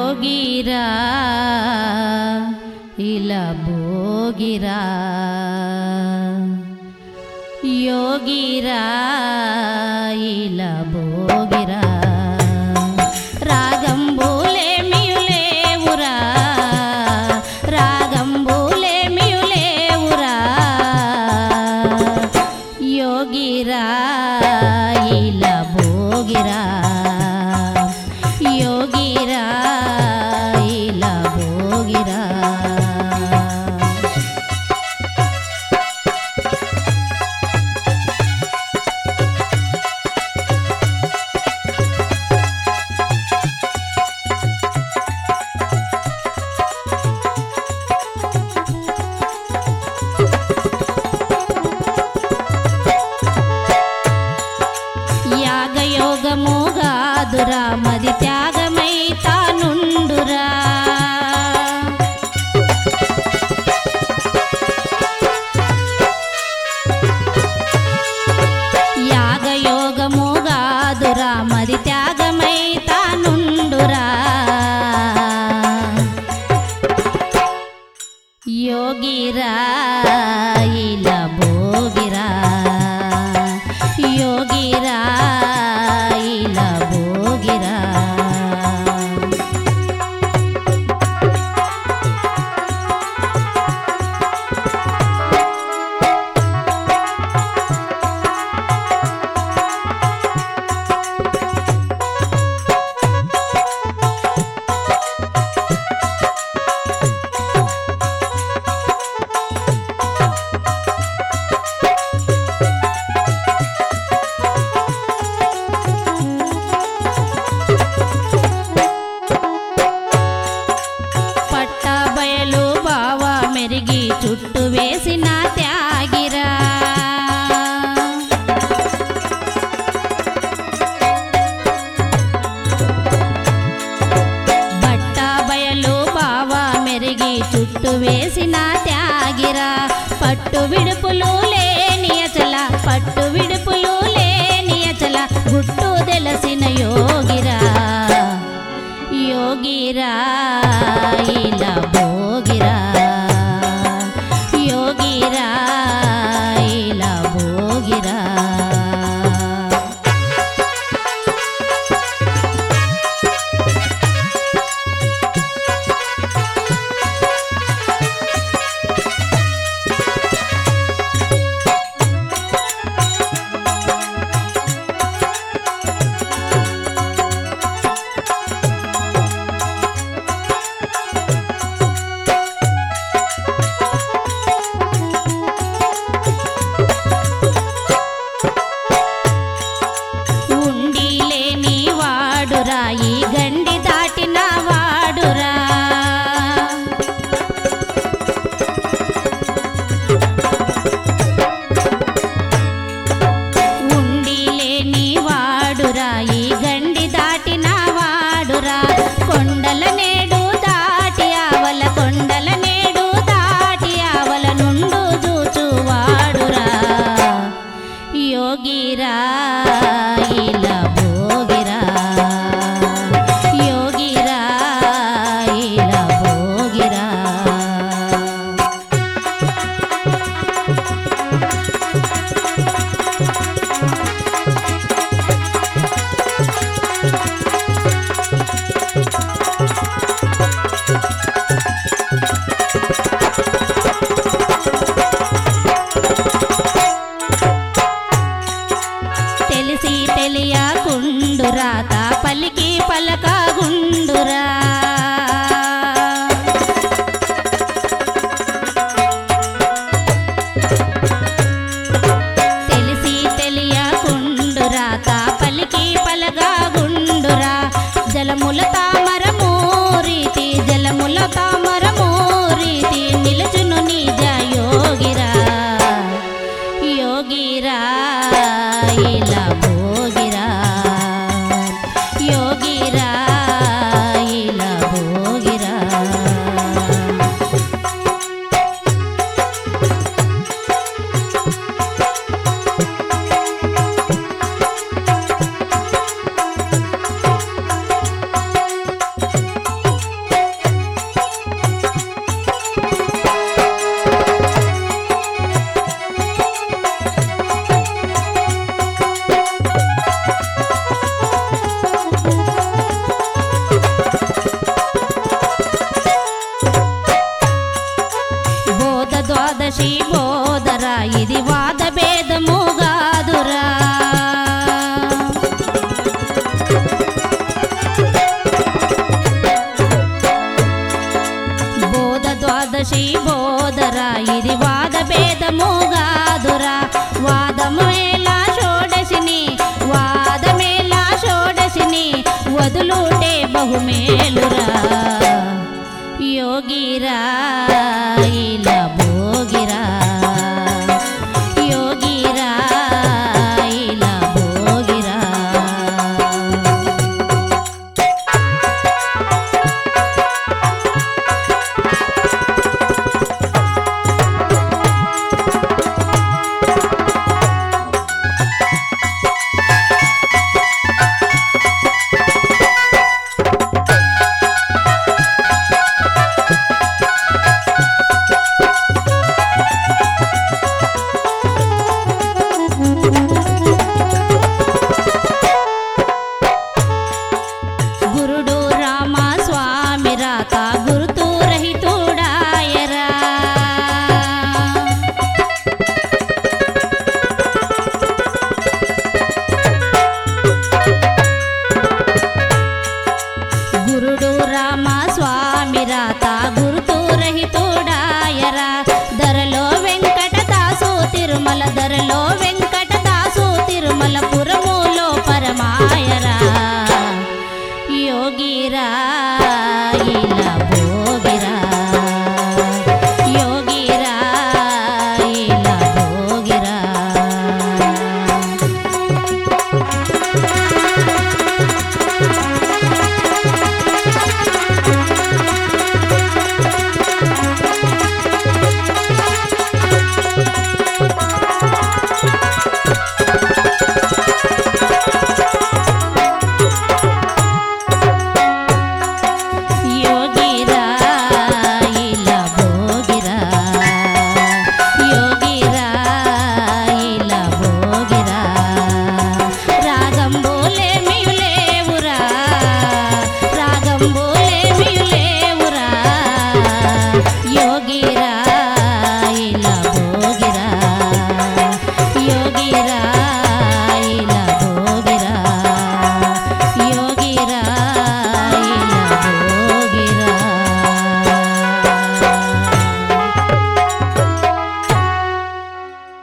యోగిరా ఇలా భోగిరా యోగిరా ఇలా భోగిరా రాగంబులేమియులేవురా రాగంబులేమియులేవురా యోగిరా ఇలా భోగిరా యోగిరా ఇలా భోగిరా యాగయోగముగాదురా మది త్యాగమై తానుండురా యాగయోగముగాదురా మది త్యాగమై తానుండురా యోగిరా ఇలా భోగిరా యోగిరా ఇలా భోగిరా పట్ట బయలు బావా మెరిగి చుట్టు వేసిన త్యాగిరా బట్ట బయలు బావా మెరిగి చుట్టు వేసిన త్యాగిరా పట్టు విడుపులు లేని అచల పట్టు విడుపులు లేని అచల గుట్టు తెలిసిన యోగిరా యోగిరా ఇలా భోగిరా యోగిరా ఇలా భోగిరా ఉండి లేని వాడురా ఈ గండి దాటిన వాడురా ఉండి లేని వాడురా ఈ గండి దాటిన వాడురా కొండల నేడు దాటి ఆవల కొండల నేడు దాటి ఆవల నుండు చూచు వాడురా యోగిరా ఇలా భోగిరా యోగిరా ఇలా భోగిరా తెలిసి తెలియకుండురా తా పలికి పలకగుండురా తెలిసి తెలియకుండురా తా పలికి పలకగుండురా జలముల తామరము రీతి జలముల తామరము రీతి నిలుచును నిజ యోగిరా యోగిరా ఇలా భోగిరా యోగిరా ఇలా వదులుటే బహుమేలురా యోగిరా ఇలా భోగిరా యోగిరా ఇలా భోగిరా గురుడు రామ స్వామి రాత గురుతూ రహితుడాయరా గురుడు రామ స్వామి రాత గురుతూ రహితుడాయరా ధరలో వెంకటదాసు తిరుమల ధరలో వెంకటదాసు తిరుమల పురములో పరమాయరా యోగిరా ఇలా భోగిరా యోగిరా ఇలా భోగిరా యోగిరా ఇలా భోగిరా యోగిరా ఇలా భోగిరా రాగం బోలే మియులేవురా రాగం బోలే మియులేవురా